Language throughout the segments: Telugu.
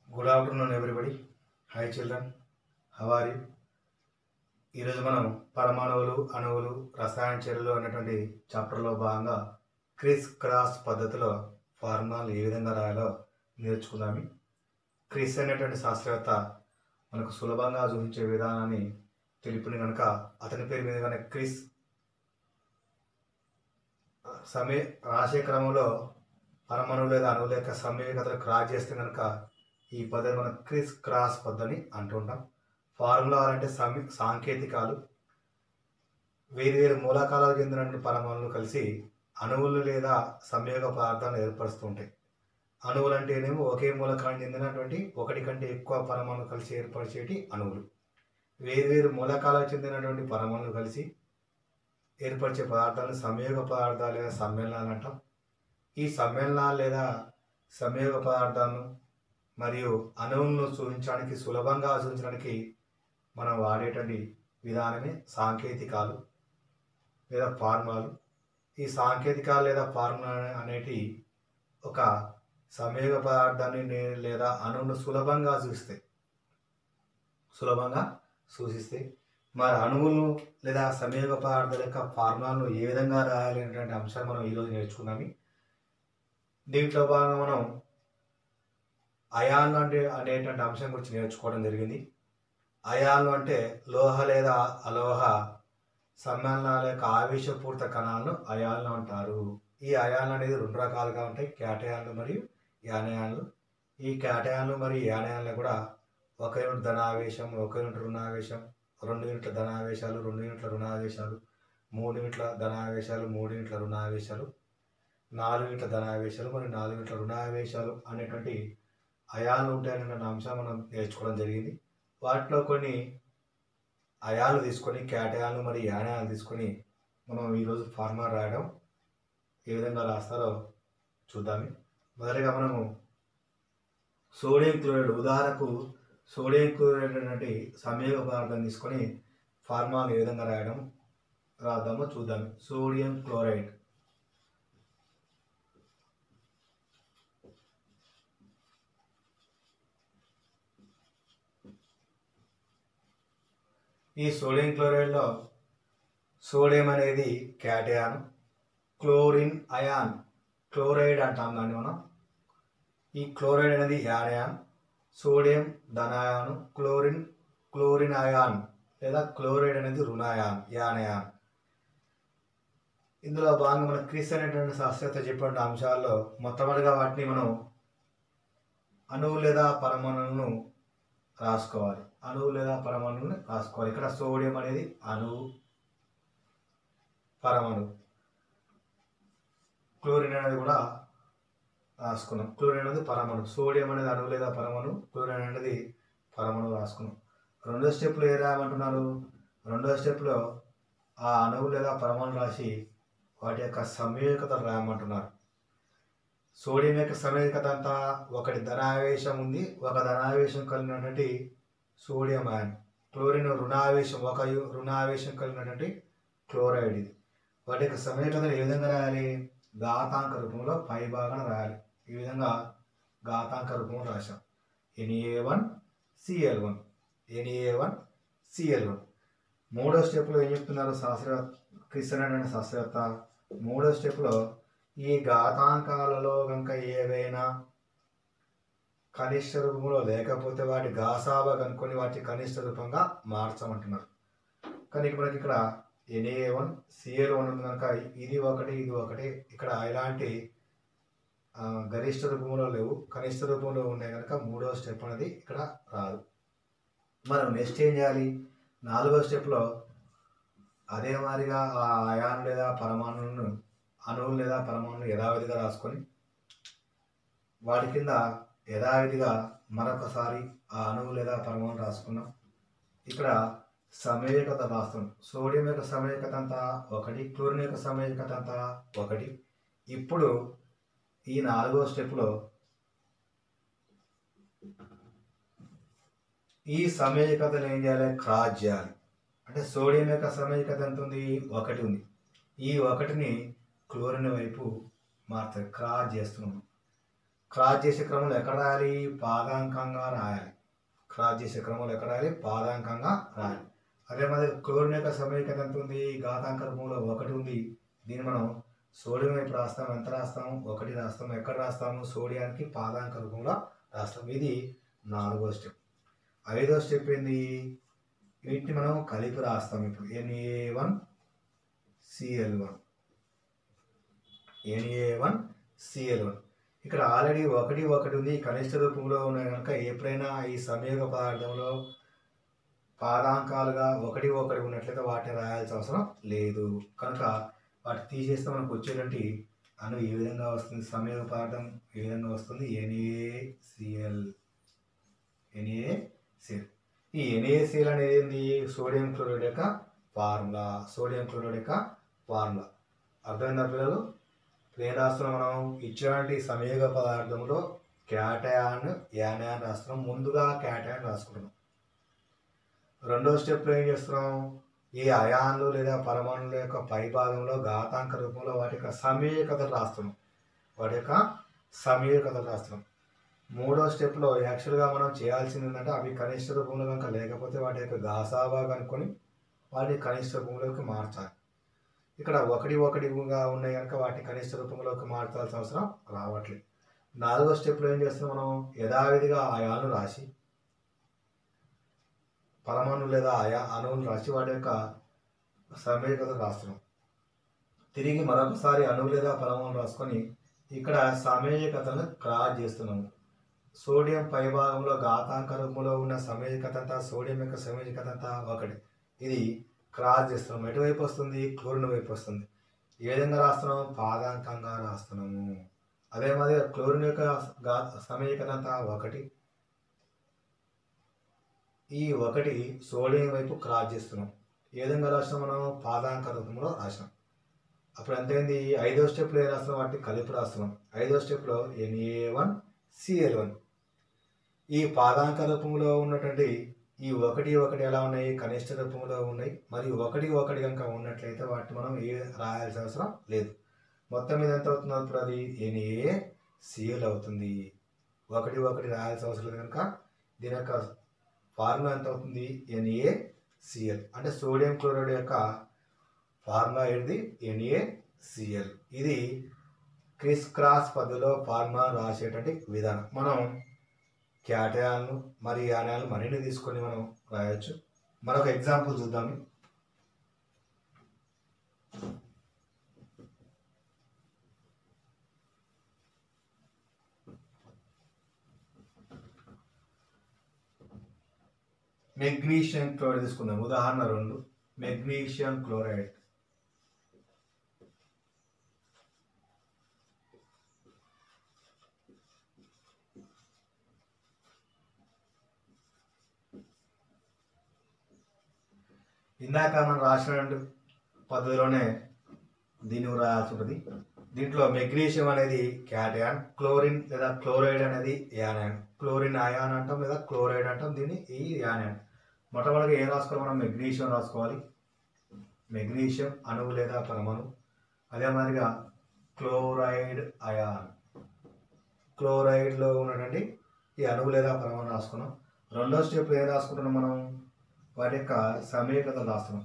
Good afternoon everybody hi children how are ఈరోజు మనం పరమాణువులు అణువులు రసాయన చర్యలు అనేటువంటి చాప్టర్లో భాగంగా క్రిస్ క్రాస్ పద్ధతిలో ఫార్ములాలు ఏ విధంగా రాయాలో నేర్చుకుందాము క్రిస్ అనేటువంటి శాస్త్రవేత్త మనకు సులభంగా చూపించే విధానాన్ని తెలిపిన కనుక అతని పేరు మీదగానే క్రిస్ సమయ రాసే క్రమంలో పరమాణువు లేదా అణువుల యొక్క సమయకతలు క్రాస్ చేస్తే కనుక ఈ పద్ధతి మనం క్రిస్ క్రాస్ పద్ధతి అంటుంటాం ఫార్ములా అంటే సమీ సాంకేతికాలు వేరు వేరు మూలకాలకు చెందినటువంటి పరమాణువులు కలిసి అణువులు లేదా సంయోగ పదార్థాలను ఏర్పరుస్తూ ఉంటాయి అణువులు అంటేనేమో ఒకే మూలకానికి చెందినటువంటి ఒకటి కంటే ఎక్కువ పరమాణువులు కలిసి ఏర్పరిచేటి అణువులు వేరు వేరు మూలకాలకు చెందినటువంటి పరమాణువులు కలిసి ఏర్పరిచే పదార్థాలను సంయోగ పదార్థాలు లేదా సమ్మేళనాలు అంటాం ఈ సమ్మేళనాలు లేదా సంయోగ పదార్థాలను మరియు అణువులను సూచించడానికి సులభంగా సూచించడానికి మనం వాడేటువంటి విధానమే సాంకేతికాలు లేదా ఫార్ములాలు ఈ సాంకేతికాలు లేదా ఫార్ములా అనేటి ఒక సంయోగ పదార్థాన్ని నే- లేదా అణువును సులభంగా సూచిస్తాయి సులభంగా సూచిస్తాయి మరి అణువులను లేదా సంయోగ పదార్థాల యొక్క ఫార్ములాలను ఏ విధంగా రాయాలి అనేటువంటి అంశాన్ని మనం ఈరోజు నేర్చుకున్నాము దీంట్లో భాగంగా మనం అయాన్లు అంటే అనేటువంటి అంశం గురించి నేర్చుకోవడం జరిగింది అయాన్లు అంటే లోహ లేదా అలోహ సమ్మేళనాల యొక్క ఆవేశపూరిత కణాలను అయాన్లు అంటారు ఈ అయాన్లు అనేది రెండు రకాలుగా ఉంటాయి క్యాటయాన్లు మరియు యానయాన్లు ఈ క్యాటయాన్లు మరియు యానయాన్లు కూడా ఒక యూనిట్ ధనావేశం ఒక యూనిట్ రుణావేశం రెండు యూనిట్ల ధనావేశాలు రెండు యూనిట్ల రుణావేశాలు మూడు యూనిట్ల ధనావేశాలు మూడు యూనిట్ల రుణావేశాలు నాలుగు యూనిట్ల ధనావేశాలు మరియు నాలుగు యూనిట్ల రుణావేశాలు అనేటువంటి అయాలు ఉంటాయనే అంశం మనం నేర్చుకోవడం జరిగింది వాటిలో కొన్ని అయాలు తీసుకొని క్యాటయాలు మరియు యానయాలు తీసుకొని మనం ఈరోజు ఫార్ములా రాయడం ఏ విధంగా రాస్తారో చూద్దాం మొదటిగా మనము సోడియం క్లోరైడ్ ఉదాహరణకు సోడియం క్లోరైడ్ అనేటువంటి సంయోగ పదార్థం తీసుకొని ఫార్ములాను ఏ విధంగా రాయడం రాద్దామో చూద్దాం సోడియం క్లోరైడ్ ఈ సోడియం క్లోరైడ్లో సోడియం అనేది క్యాటయాన్ క్లోరిన్ అయాన్ క్లోరైడ్ అంటాం దాన్ని మనం ఈ క్లోరైడ్ అనేది యానయాన్ సోడియం ధనాయాను క్లోరిన్ క్లోరిన్ అయాన్ లేదా క్లోరైడ్ అనేది రుణాయాన్ యానయాన్ ఇందులో భాగంగా మన క్రిస్ అనేటువంటి శాస్త్రవేత్త చెప్పిన అంశాల్లో మొట్టమొదటిగా వాటిని మనం అణువు లేదా పరమాణువులను రాసుకోవాలి అణువు లేదా పరమాణువుని రాసుకోవాలి ఇక్కడ సోడియం అనేది అణువు పరమాణువు క్లోరిన్ అనేది కూడా రాసుకున్నాం క్లోరిన్ అనేది పరమాణు సోడియం అనేది అణువు లేదా పరమాణు క్లోరిన్ అనేది పరమాణువు రాసుకున్నాం రెండో స్టెప్లో ఏ రాయమంటున్నారు రెండో స్టెప్లో ఆ అణువు లేదా పరమాణు రాసి వాటి యొక్క సంయోగత రాయమంటున్నారు సోడియం యొక్క సమయోగత అంతా ఒకటి ధనావేశం ఉంది ఒక ధనావేశం కలిగినటువంటి సోడియం అయాన్ క్లోరిన్ రుణావేశం ఒక యు- రుణావేశం కలిగినటువంటి క్లోరైడ్ ఇది వాటి యొక్క సమయోగతను ఏ విధంగా రాయాలి ఘాతాంక రూపంలో పై భాగాన రాయాలి ఈ విధంగా ఘాతాంక రూపంలో రాశాం NA one CL one NA one CL one మూడో స్టెప్లో ఏం చెప్తున్నారు శాస్త్రవేత్త క్రిస్టియన్ అనే శాస్త్రవేత్త మూడో స్టెప్లో ఈ ఘాతాంకాలలో కనుక ఏవైనా కనిష్ట రూపంలో లేకపోతే వాటి ఘాసాబా కనుక్కొని వాటి కనిష్ట రూపంగా మార్చమంటున్నారు కానీ ఇక్కడ మనకి ఇక్కడ ఎన్ఏ వన్ సిఎల్ వన్ ఉంది కనుక ఇది ఒకటి ఇది ఒకటి ఇక్కడ ఇలాంటి ఆ, గరిష్ట రూపంలో లేవు కనిష్ట రూపంలో ఉన్నాయి కనుక మూడో స్టెప్ అనేది ఇక్కడ రాదు మనం నెక్స్ట్ ఏం చేయాలి నాలుగో స్టెప్లో అదే మాదిరిగా ఆ అయాన్ లేదా పరమాణువులను అణువులు లేదా పరమాణువులు యథావిధిగా రాసుకొని వాటి కింద యథావిధిగా మరొకసారి ఆ అణువు లేదా పరమాణు రాసుకున్నాం ఇక్కడ సమయోకత రాస్తాం సోడియం యొక్క సమయోకత అంతా ఒకటి క్లోరిన్ యొక్క సమయోకత అంతా ఒకటి ఇప్పుడు ఈ నాలుగో స్టెప్లో ఈ సమయోకతను ఏం చేయాలి క్రాస్ చేయాలి అంటే సోడియం యొక్క సమయోకత ఎంత ఉంది ఒకటి ఉంది ఈ ఒకటిని క్లోరిన్ వైపు మార్చాలి క్రాస్ చేస్తున్నాం క్రాస్ చేసే క్రమంలో ఎక్కడ రాయాలి పాదాంకంగా రాయాలి క్రాస్ చేసే క్రమంలో ఎక్కడ రాయాలి పాదాంకంగా రాయాలి అదే మరి క్లోరిన్ యొక్క సమీకరణ ఎంత ఉంది ఘాతాంక రూపంలో ఒకటి ఉంది దీన్ని మనం సోడియం వైపు రాస్తాం ఎంత రాస్తాము ఒకటి రాస్తాము ఎక్కడ రాస్తాము సోడియానికి పాదాంక రూపంలో రాస్తాం ఇది నాలుగో స్టెప్ ఐదో స్టెప్ ఏంది వీటిని మనం కలిపి రాస్తాం ఇప్పుడు NA one CL one NA one CL one ఇక్కడ ఆల్రెడీ ఒకటి ఒకటి ఉంది కనిష్ట రూపంలో ఉన్నాయి కనుక ఎప్పుడైనా ఈ సంయోగ పదార్థంలో పాదాంకాలుగా ఒకటి ఒకటి ఉన్నట్లయితే వాటిని రాయాల్సిన అవసరం లేదు కనుక వాటి తీసేస్తే మనకు వచ్చేటువంటి అను ఏ విధంగా వస్తుంది సంయోగ పదార్థం ఏ విధంగా వస్తుంది ఎన్ఏసిఎల్ ఎన్ఏసిఎల్ ఈ ఎన్ఏసిఎల్ అనేది ఏంది సోడియం క్లోరైడ్ యొక్క ఫార్ములా సోడియం క్లోరైడ్ యొక్క ఫార్ములా అర్థమైందా పిల్లలు ఇప్పుడు ఏం రాస్తున్నాం మనం ఇచ్చినటువంటి సంయోగ పదార్థంలో క్యాటయాన్ యానయాన్ రాస్తున్నాం ముందుగా క్యాటయాన్ రాసుకుంటున్నాం రెండో స్టెప్లో ఏం చేస్తున్నాం ఈ అయాన్లు లేదా పరమాణుల యొక్క పై భాగంలో ఘాతాంక రూపంలో వాటి యొక్క సమీకతలు రాస్తున్నాం వాటి యొక్క సమీకతలు రాస్తున్నాం మూడో స్టెప్లో యాక్చువల్గా మనం చేయాల్సింది ఏంటంటే అవి కనిష్ట రూపంలో కనుక లేకపోతే వాటి యొక్క గాసాబా కనుక్కొని వాటిని కనిష్ట రూపంలోకి మార్చాలి ఇక్కడ ఒకటి ఒకటిగా ఉన్నాయి కనుక వాటిని కనిష్ట రూపంలోకి మార్చాల్సిన అవసరం రావట్లేదు నాలుగో స్టెప్లో ఏం చేస్తున్నాం మనం యథావిధిగా ఆయాలను రాసి పరమాణు లేదా ఆయా అణువులు రాసి వాటి యొక్క సమీకత రాస్తున్నాం తిరిగి మరొకసారి అణువు లేదా పరమాణు రాసుకొని ఇక్కడ సమేయకతను క్రాస్ చేస్తున్నాము సోడియం పై భాగంలో ఘాతాంక రూపంలో ఉన్న సమేయకత అంతా సోడియం యొక్క సమేయకత అంతా ఒకటి ఇది క్రాస్ చేస్తున్నాం ఎటువైపు వస్తుంది క్లోరిన్ వైపు వస్తుంది ఏ విధంగా రాస్తున్నాం పాదాంకంగా రాస్తున్నాము అదే మాదిరిగా క్లోరిన్ యొక్క గా సమేయకత అంతా ఒకటి ఈ ఒకటి సోడియం వైపు క్రాస్ చేస్తున్నాం ఏ విధంగా రాసినాం మనం పాదాంక రూపంలో రాసినాం అప్పుడు ఎంతైంది ఐదో స్టెప్లో ఏం రాస్తున్నాం వాటిని కలిపి రాస్తున్నాం ఐదో స్టెప్లో ఎన్ఏ వన్ సిఎల్ వన్ ఈ పాదాంక రూపంలో ఉన్నటువంటి ఈ ఒకటి ఒకటి ఎలా ఉన్నాయి కనిష్ట రూపంలో ఉన్నాయి మరియు ఒకటి ఒకటి కనుక ఉన్నట్లయితే వాటిని మనం ఏ రాయాల్సిన అవసరం లేదు మొత్తం మీద ఎంత అవుతుంది అప్పుడు అది ఎన్ఏ సిఎల్ అవుతుంది ఒకటి ఒకటి రాయాల్సిన అవసరం లేదు కనుక దీని యొక్క ఫార్ములా ఎంత అవుతుంది ఎన్ఏ సిఎల్ అంటే సోడియం క్లోరైడ్ యొక్క ఫార్ములా ఏంటిది ఎన్ఏ సిఎల్ ఇది క్రిస్ క్రాస్ పద్ధతిలో ఫార్ములా రాసేటువంటి విధానం మనం క్యాటయాన్లు మరియు యానాలు మరిన్ని తీసుకొని మనం రాయొచ్చు మరొక ఎగ్జాంపుల్ చూద్దాం మెగ్నీషియం క్లోరైడ్ తీసుకుందాం ఉదాహరణ రెండు మెగ్నీషియం క్లోరైడ్ ఇందాక మనం రాసిన పద్ధతిలోనే దీన్ని కూడా రాయాల్సి ఉంటుంది దీంట్లో మెగ్నీషియం అనేది క్యాటయాన్ క్లోరిన్ లేదా క్లోరైడ్ అనేది యానాన్ క్లోరిన్ అయాన్ అంటాం లేదా క్లోరైడ్ అంటాం దీన్ని ఈ యానాన్ మొట్టమొదటిగా ఏం రాసుకోవాలి మనం మెగ్నీషియం రాసుకోవాలి మెగ్నీషియం అణువు లేదా పరమాణు అదే మాదిరిగా క్లోరైడ్ అయాన్ క్లోరైడ్లో ఉన్నటువంటి ఈ అణువు లేదా పరమాణు రాసుకున్నాం రెండో స్టెప్ ఏం రాసుకుంటున్నాం మనం వాటి యొక్క సమీకతలు రాస్తున్నాం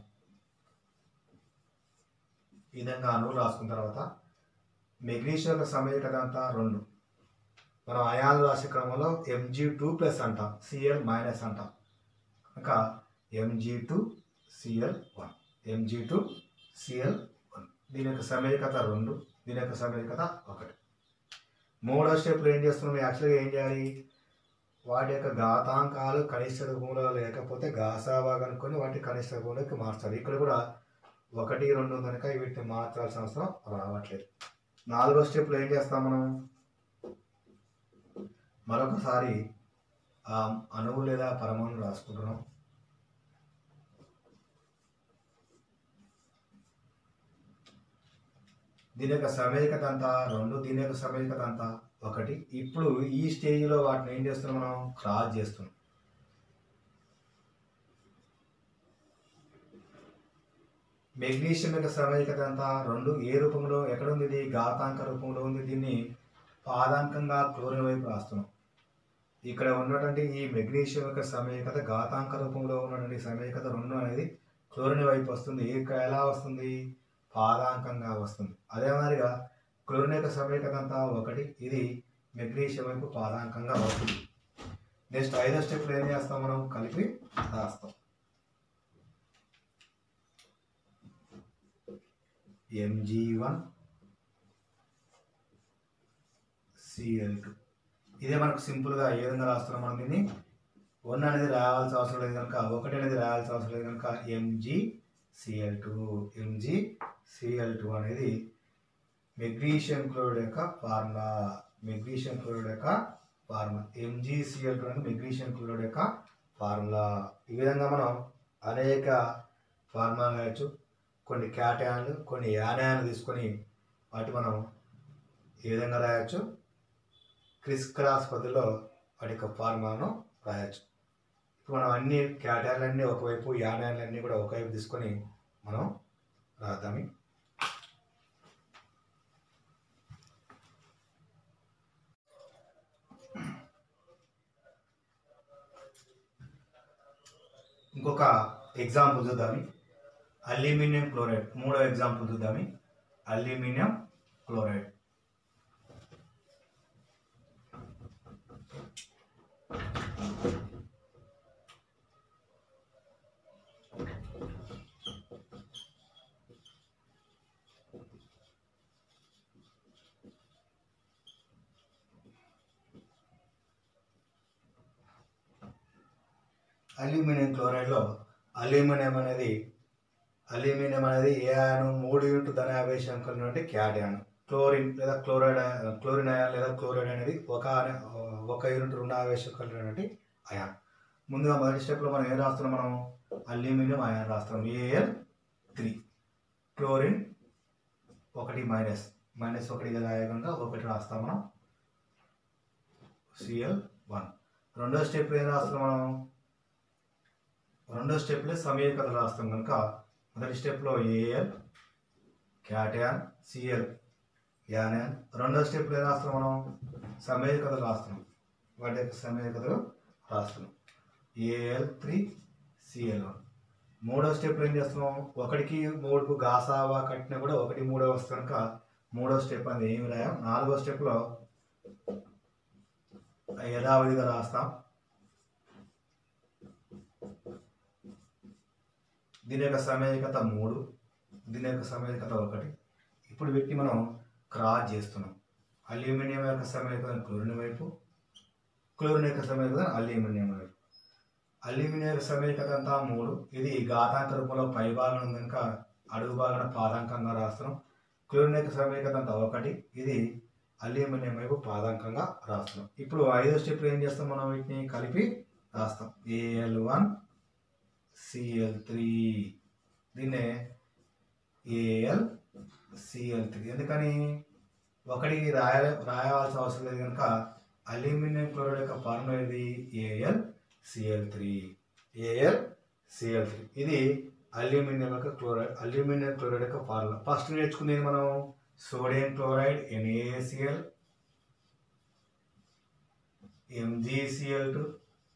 ఈ విధంగా అణువులు రాసుకున్న తర్వాత మెగ్నీషియం యొక్క సమీకత అంతా రెండు మనం అయాన్లు రాసే క్రమంలో ఎంజీ టూ ప్లస్ అంటాం సిఎల్ మైనస్ అంటాం ఇంకా MG two CL one MG two CL one దీని యొక్క సమీకత రెండు దీని యొక్క సమీకత ఒకటి మూడో స్టెప్లో ఏం చేస్తున్నాం యాక్చువల్గా ఏం చేయాలి వాటి యొక్క ఘాతాంకాలు కనిష్ట రూపంలో లేకపోతే గాసావా కనుక్కొని వాటి కనిష్ట రూపంలోకి మార్చాలి ఇక్కడ కూడా ఒకటి రెండు కనుక వీటిని మార్చాల్సిన అవసరం రావట్లేదు నాలుగో స్టెప్లో ఏం చేస్తాం మనం మరొకసారి ఆ అణువు లేదా పరమాణు రాసుకుంటున్నాం దీని యొక్క సమేకత అంతా రెండు దీని యొక్క సమేకత అంతా ఒకటి ఇప్పుడు ఈ స్టేజ్లో వాటిని ఏం చేస్తున్నాం మనం క్రాస్ చేస్తున్నాం మెగ్నీషియం యొక్క సమేకత అంతా రెండు ఏ రూపంలో ఎక్కడ ఉంది ఇది ఘాతాంక రూపంలో ఉంది దీన్ని పాదాంకంగా క్లోరిన్ వైపు రాస్తున్నాం ఇక్కడ ఉన్నటువంటి ఈ మెగ్నీషియం యొక్క సమేకత ఘాతాంక రూపంలో ఉన్నటువంటి సమేకత రెండు అనేది క్లోరిన్ వైపు వస్తుంది ఇక ఎలా వస్తుంది పాదాంకంగా వస్తుంది అదే మాదిరిగా క్లోరిన్ యొక్క సమేకత అంతా ఒకటి ఇది మెగ్నీషియం వైపు పాదాంకంగా వస్తుంది నెక్స్ట్ ఐదో స్టెప్లో ఏం చేస్తాం మనం కలిపి రాస్తాం ఎంజీ వన్ సిఎల్ టూ ఇదే మనకు సింపుల్గా ఏ విధంగా రాస్తున్నాం మనం దీన్ని వన్ అనేది రాయాల్సిన అవసరం లేదు కనుక ఒకటి అనేది రాయాల్సిన అవసరం లేదు కనుక MG CL two MG CL two అనేది మెగ్నీషియం క్లోరైడ్ యొక్క ఫార్ములా మెగ్నీషియం క్లోరైడ్ యొక్క ఫార్ములా ఎంజీసీఎల్ టూ అనేది మెగ్నీషియం క్లోరైడ్ యొక్క ఫార్ములా ఈ విధంగా మనం అనేక ఫార్ములా రాయొచ్చు కొన్ని క్యాటయాన్లు కొన్ని యానయాన్లు తీసుకొని వాటి మనం ఏ విధంగా రాయొచ్చు క్రిస్ క్రాస్ పద్ధతిలో వాటి యొక్క ఫార్ములాను రాయొచ్చు ఇప్పుడు మనం అన్ని క్యాటయాన్లన్నీ ఒకవైపు యానయాన్లన్నీ కూడా ఒకవైపు తీసుకొని మనం రాద్దాము ఇంకొక ఎగ్జాంపుల్ చూద్దాము అల్యూమినియం క్లోరైడ్ మూడో ఎగ్జాంపుల్ చూద్దాము అల్యూమినియం క్లోరైడ్ అల్యూమినియం క్లోరైడ్లో అల్యూమినియం అనేది అల్యూమినియం అనేది ఏ అయాను మూడు యూనిట్ ధనావేశం కలిగినటువంటి క్యాటయాన్ క్లోరిన్ లేదా క్లోరైడ్ అయాన్- క్లోరిన్ అయాన్ లేదా క్లోరైడ్ అనేది ఒక అనే- ఒక యూనిట్ రెండు ఆవేశం కలిగినటువంటి అయాన్ ముందుగా మొదటి స్టెప్లో మనం ఏం రాస్తున్నాం మనం అల్యూమినియం అయాన్ రాస్తున్నాం ఏఎల్ త్రీ క్లోరిన్ ఒకటి మైనస్ మైనస్ ఒకటి రాయకుండా ఒకటి రాస్తాం మనం సిఎల్ వన్ రెండో స్టెప్ ఏం రాస్తున్నాం మనం రెండో స్టెప్లో సమీకరణ రాస్తాం కనుక మొదటి స్టెప్లో ఏఎల్ క్యాటయాన్ సిఎల్ యానాన్ రెండో స్టెప్లో ఏం రాస్తున్నాం మనం సమీకరణ రాస్తున్నాం వాటి యొక్క సమీకరణలు రాస్తున్నాం ఏఎల్ త్రీ సిఎల్ వన్ మూడో స్టెప్లో ఏం చేస్తున్నాం ఒకటికి మూడుకు గాసావా కట్టినా కూడా ఒకటి మూడో వస్తుంది కనుక మూడో స్టెప్ అనేది ఏమి రాయాం నాలుగో స్టెప్లో యథావిధిగా రాస్తాం దీని యొక్క సమయకత మూడు దీని యొక్క సమయకత ఒకటి ఇప్పుడు వీటిని మనం క్రాస్ చేస్తున్నాం అల్యూమినియం యొక్క సమయకత క్లోరిన్ వైపు క్లోరిన్ యొక్క సమయకత అల్యూమినియం వైపు అల్యూమినియం యొక్క సమయకత అంతా మూడు ఇది ఘాతాంక రూపంలో పై భాగం ఉంది కనుక అడుగు భాగాన పాదాంకంగా రాస్తున్నాం క్లోరిన్ యొక్క సమయకత అంతా ఒకటి ఇది అల్యూమినియం వైపు పాదాంకంగా రాస్తున్నాం ఇప్పుడు ఐదో స్టెప్ ఏం చేస్తాం మనం వీటిని కలిపి రాస్తాం ఏఎల్ వన్ సిఎల్ త్రీ దీన్నే ఏఎల్ సిఎల్ త్రీ ఎందుకని ఒకటి రాయ రాయవలసిన అవసరం లేదు కనుక అల్యూమినియం క్లోరైడ్ యొక్క ఫార్ములా ఇది AL CL three AL CL three ఇది అల్యూమినియం యొక్క క్లోరైడ్ అల్యూమినియం క్లోరైడ్ యొక్క ఫార్ములా ఫస్ట్ నేర్చుకునేది మనం sodium chloride NACL MGCL two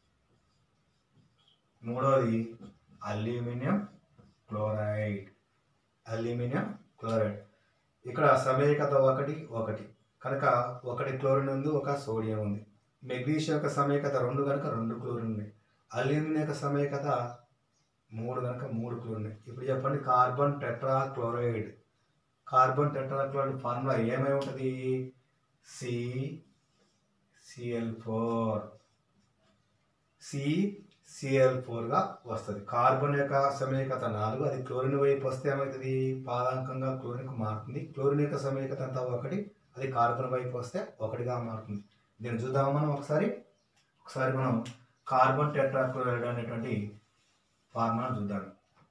మూడవది అల్యూమినియం క్లోరైడ్ అల్యూమినియం క్లోరైడ్ ఇక్కడ సమేకత ఒకటి ఒకటి కనుక ఒకటి క్లోరిన్ ఉంది ఒక సోడియం ఉంది మెగ్నీషియం యొక్క సమేకత రెండు కనుక రెండు క్లోరిన్ ఉంది అల్యూమినియం యొక్క సమేకత మూడు కనుక మూడు క్లోరిన్ ఇప్పుడు చెప్పండి carbon tetra chloride carbon tetra chloride formula ఏమై ఉంటుంది C CL four C CL ఫోర్గా వస్తుంది కార్బన్ యొక్క సమీకత నాలుగు అది క్లోరిన్ వైపు వస్తే ఏమవుతుంది పాదాంకంగా క్లోరిన్కి మారుతుంది క్లోరిన్ యొక్క సమీకత అంతా ఒకటి అది కార్బన్ వైపు వస్తే ఒకటిగా మారుతుంది దీన్ని చూద్దామా మనం ఒకసారి ఒకసారి మనం కార్బన్ టెట్రాక్లోరైడ్ అనేటువంటి ఫార్ములా చూద్దాం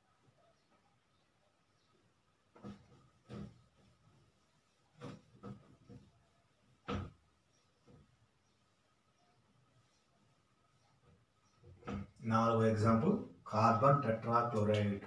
నాలుగో ఎగ్జాంపుల్ కార్బన్ టెట్రాక్లోరైడ్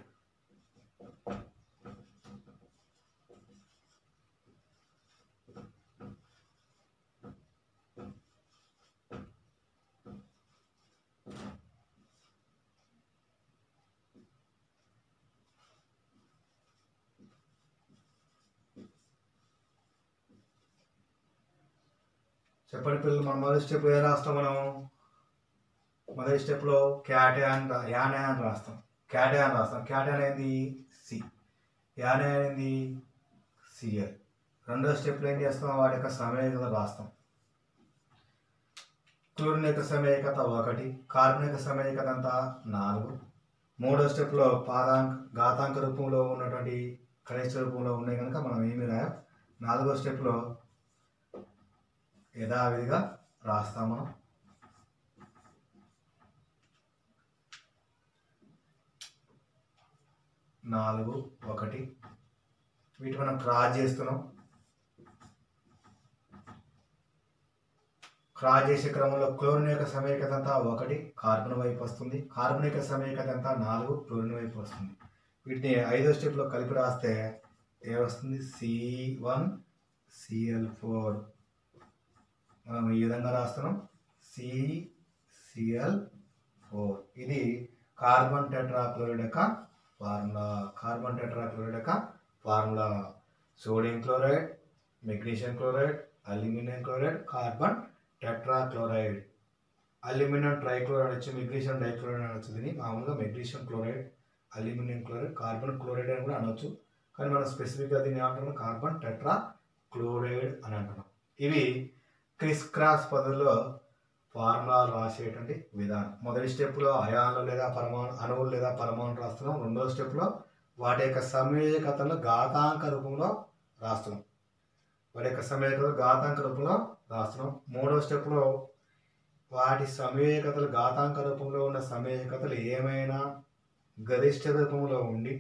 చెప్పండి పిల్లలు మన మొదటి స్టెప్ ఏ రాస్తాం మనం మొదటి స్టెప్లో క్యాటయాన్ రా యానయాన్ రాస్తాం క్యాటయాన్ రాస్తాం క్యాటయాన్ ఏంది సి యానయాన్ ఏంది సిఎల్ రెండో స్టెప్లో ఏం చేస్తాం వాటి యొక్క సమయకత రాస్తాం క్లోరిన్ యొక్క సమయకత ఒకటి కార్బన్ యొక్క సమయకత అంతా నాలుగు మూడో స్టెప్లో పాదాంక ఘాతాంక రూపంలో ఉన్నటువంటి కనిష్ట రూపంలో ఉన్నాయి కనుక మనం ఏమి రాయం నాలుగో స్టెప్లో యథావిధిగా రాస్తాం మనం నాలుగు ఒకటి వీటి మనం క్రాస్ చేస్తున్నాం క్రాస్ చేసే క్రమంలో క్లోరిన్ యొక్క సమయకత అంతా ఒకటి కార్బన్ వైపు వస్తుంది కార్బన్ యొక్క సమయకత అంతా నాలుగు క్లోరిన్ వైపు వస్తుంది వీటిని ఐదో స్టెప్లో కలిపి రాస్తే ఏ వస్తుంది సి వన్ సిఎల్ ఫోర్ మనం ఈ విధంగా రాస్తున్నాం సి సిఎల్ ఫోర్ ఇది కార్బన్ టెట్రాక్లోరైడ్ యొక్క ఫార్ములా కార్బన్ టెట్రాక్లోరైడ్ యొక్క formula sodium chloride magnesium chloride aluminium chloride carbon tetrachloride aluminium trichloride వచ్చి మెగ్నీషియం డైక్లోరైడ్ అనొచ్చు దీన్ని మామూలుగా magnesium chloride aluminium chloride carbon chloride అని కూడా అనొచ్చు కానీ మనం స్పెసిఫిక్గా దీన్ని ఏమంటున్నాం కార్బన్ టెట్రా క్లోరైడ్ అని అంటున్నాం ఇవి క్రిస్ క్రాస్ పద్ధతిలో ఫార్ములాలు రాసేటువంటి విధానం మొదటి స్టెప్లో అయాన్లు లేదా పరమాణు అణువులు లేదా పరమాణు రాస్తున్నాం రెండో స్టెప్లో వాటి యొక్క సమేకతను ఘాతాంక రూపంలో రాస్తున్నాం వాటి యొక్క సమేకతలు ఘాతాంక రూపంలో రాస్తున్నాం మూడో స్టెప్లో వాటి సమేకతలు ఘాతాంక రూపంలో ఉన్న సమేకతలు ఏమైనా గరిష్ట రూపంలో ఉండి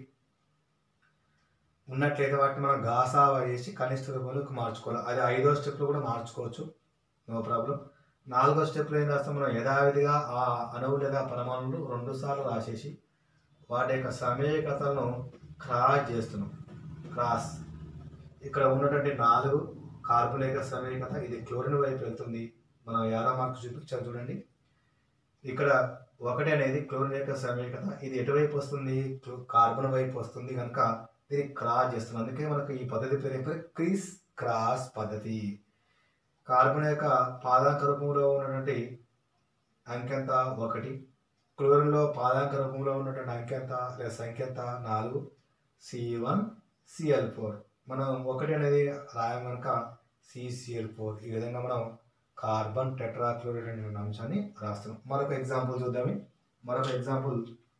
ఉన్నట్లయితే వాటిని మనం గాసావా చేసి కనిష్ట రూపంలోకి మార్చుకోవాలి అది ఐదో స్టెప్లో కూడా మార్చుకోవచ్చు నో ప్రాబ్లం నాలుగో స్టెప్లో ఏం రాస్తాం మనం యథావిధిగా ఆ అణువు లేదా పరమాణువులు రెండు సార్లు రాసేసి వాటి యొక్క సమేకతలను క్రాస్ చేస్తున్నాం క్రాస్ ఇక్కడ ఉన్నటువంటి నాలుగు కార్బన్ యొక్క సమేకత ఇది క్లోరిన్ వైపు వెళ్తుంది మనం యారో మార్క్ చూపించారు చూడండి ఇక్కడ ఒకటి అనేది క్లోరిన్ యొక్క సమేకత ఇది ఎటువైపు వస్తుంది క్లో- కార్బన్ వైపు వస్తుంది కనుక దీన్ని క్రాస్ చేస్తున్నాం అందుకే మనకు ఈ పద్ధతి పేరు ఏం పేరు? క్రిస్ క్రాస్ పద్ధతి కార్బన్ యొక్క పాదాంక రూపంలో ఉన్నటువంటి అంకెంత ఒకటి క్లోరిన్లో పాదాంక రూపంలో ఉన్నటువంటి అంకెంత లేదా సంఖ్య ఎంత నాలుగు సి వన్ సిఎల్ ఫోర్ మనం ఒకటి అనేది రాయం కనుక సిసిఎల్ ఫోర్ ఈ విధంగా మనం కార్బన్ టెట్రాక్లోరైడ్ అనే అంశాన్ని రాస్తున్నాం మరొక ఎగ్జాంపుల్ చూద్దాం మరొక ఎగ్జాంపుల్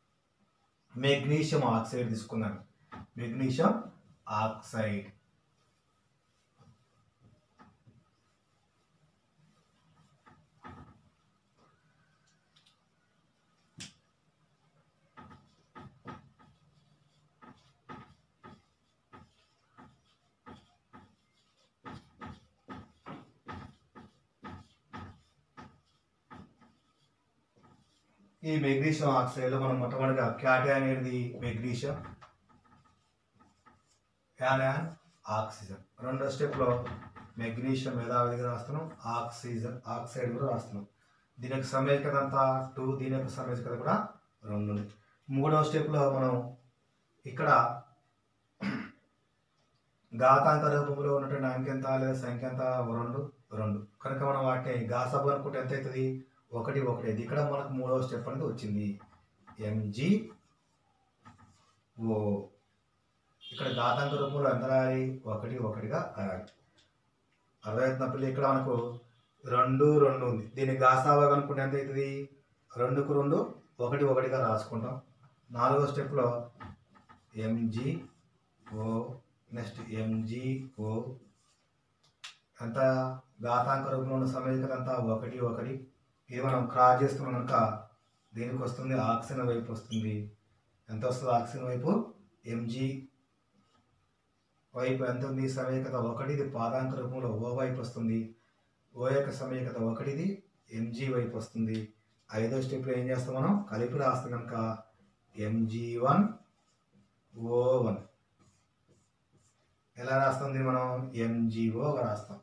మెగ్నీషియం ఆక్సైడ్ తీసుకున్నాను మెగ్నీషియం ఆక్సైడ్ ఈ మెగ్నీషియం ఆక్సైడ్లో మనం మొట్టమొదటిగా క్యాటయాన్ అనేది మెగ్నీషియం యానయాన్ ఆక్సిజన్ రెండో స్టెప్లో మెగ్నీషియం యథావిధిగా రాస్తున్నాం ఆక్సిజన్ ఆక్సైడ్ కూడా రాస్తున్నాం దీని యొక్క సమేకత అంతా టూ దీని యొక్క సమేకత కూడా రెండు ఉంది మూడవ స్టెప్లో మనం ఇక్కడ ఘాతాంక రూపంలో ఉన్నటువంటి అంకె ఎంత లేదా సంఖ్య ఎంత రెండు రెండు కనుక మనం వాటిని గాసబ్ అనుకుంటే ఎంత అవుతుంది ఒకటి ఒకటి అది ఇక్కడ మనకు మూడవ స్టెప్ అనేది వచ్చింది ఎంజి ఓ ఇక్కడ ఘాతాంక రూపంలో ఎంత రాయాలి ఒకటి ఒకటిగా రాయాలి అర్థమవుతున్నప్పుడు ఇక్కడ మనకు రెండు రెండు ఉంది దీన్ని గాసావా కనుక్కుంటే ఎంత అవుతుంది రెండుకు రెండు ఒకటి ఒకటిగా రాసుకుంటాం నాలుగో స్టెప్లో MG O next MG O అంత ఘాతాంక రూపంలో ఉన్న సమీకరణ అంతా ఒకటి ఒకటి ఇది మనం క్రాస్ చేస్తున్నాం కనుక దేనికి వస్తుంది ఆక్సిజన్ వైపు వస్తుంది ఎంత వస్తుంది ఆక్సిజన్ వైపు ఎంజీ వైపు ఎంత ఉంది సమీకత ఒకటి ఇది పాదాంక రూపంలో ఓ వైపు వస్తుంది ఓ యొక్క సమీకత ఒకటిది ఎంజీ వైపు వస్తుంది ఐదో స్టెప్లో ఏం చేస్తాం మనం కలిపి రాస్తాం కనుక ఎంజీ వన్ ఓ వన్ ఎలా రాస్తాం దీన్ని మనం ఎంజీఓగా రాస్తాం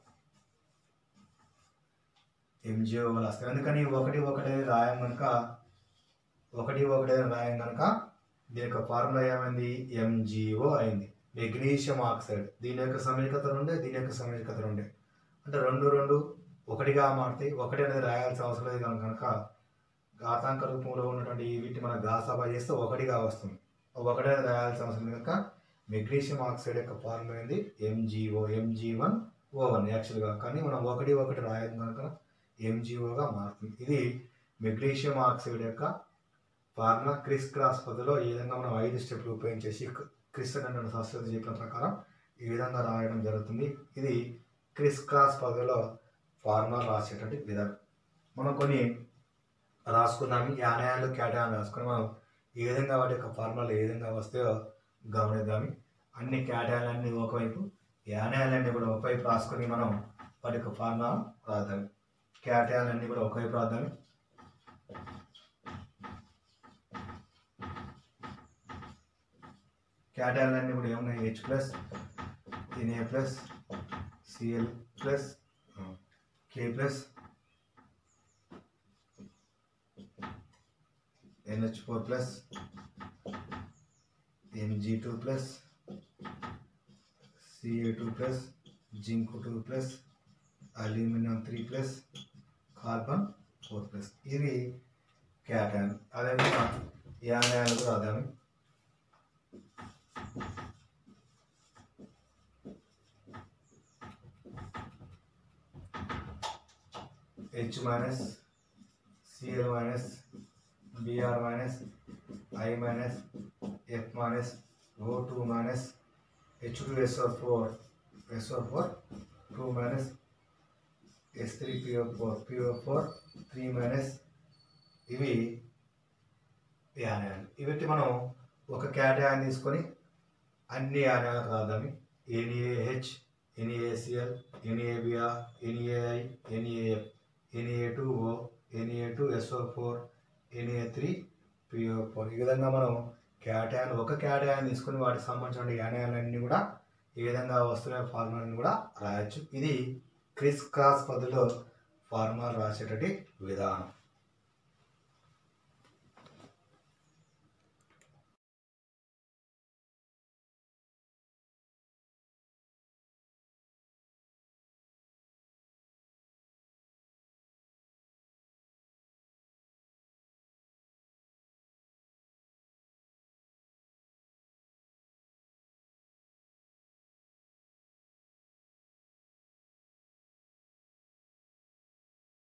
ఎంజిఓ రాస్తాం ఎందుకని ఒకటి ఒకటి రాయం కనుక ఒకటి ఒకటి రాయం కనుక దీని యొక్క ఫార్ములా ఏమైంది ఎంజిఓ అయింది మెగ్నీషియం ఆక్సైడ్ దీని యొక్క సమీకత రెండే దీని యొక్క సమీకత రెండే అంటే రెండు రెండు ఒకటిగా మారుతాయి ఒకటి అనేది రాయాల్సిన అవసరం లేదు కనుక కనుక ఘాతాంక రూపంలో ఉన్నటువంటి ఈ వీటిని మనం గాసాబా చేస్తే ఒకటిగా వస్తుంది ఒకటి అనేది రాయాల్సిన అవసరం లేదు కనుక మెగ్నీషియం ఆక్సైడ్ యొక్క ఫార్ములా ఏంది MGO MG one O one యాక్చువల్గా కానీ మనం ఒకటి ఒకటి రాయడం కనుక ఎంజిఓగా మారుతుంది ఇది మెగ్నీషియం ఆక్సైడ్ యొక్క ఫార్ములా క్రిస్ క్రాస్ పద్ధతిలో ఈ విధంగా మనం ఐదు స్టెప్లు ఉపయోగించేసి క్రిస్ అనే శాస్త్రవేత్త చెప్పిన ప్రకారం ఈ విధంగా రాయడం జరుగుతుంది ఇది క్రిస్ క్రాస్ పద్ధతిలో ఫార్ములా రాసేటువంటి విధానం మనం కొన్ని రాసుకున్నాము ఈ ఆనయాలు కేటయాలు రాసుకొని మనం ఈ విధంగా వాటి యొక్క ఫార్ములాలు ఏ విధంగా వస్తాయో గమనిద్దాము అన్ని కేటయాలన్నీ ఒకవైపు ఈ ఆనయాలన్నీ కూడా ఒకవైపు రాసుకొని మనం వాటి యొక్క ఫార్ములా రాద్దాం కేటయాలన్నీ కూడా ఒకవైపు రాద్దాం కేటయాలన్నీ కూడా ఏమున్నాయి H plus NA plus CL plus K plus NH four plus MG two plus CA two plus zinc two plus aluminium three plus carbon four plus ఇవి క్యాటాన్ అదేవిధంగా యానాయాలు కూడా అదాము H minus CL minus BR minus I minus F minus O two minus H two SO four SO four two minus S three PO four PO four three minus ఇవి యానాయాలు ఇవి మనం ఒక క్యాటయాన్ తీసుకొని అన్ని యానాయాలకు రాద్దాము NAH NACL NABR NAI NAF NA two O NA two SO four NA three PO four ఈ విధంగా మనం క్యాటయాన్ ఒక క్యాటయాన్ తీసుకొని వాటికి సంబంధించిన యానయాలన్నీ కూడా ఈ విధంగా వస్తున్న ఫార్ములాని కూడా రాయొచ్చు ఇది క్రిస్ క్రాస్ పద్ధతిలో ఫార్ములా రాసేటటువంటి విధానం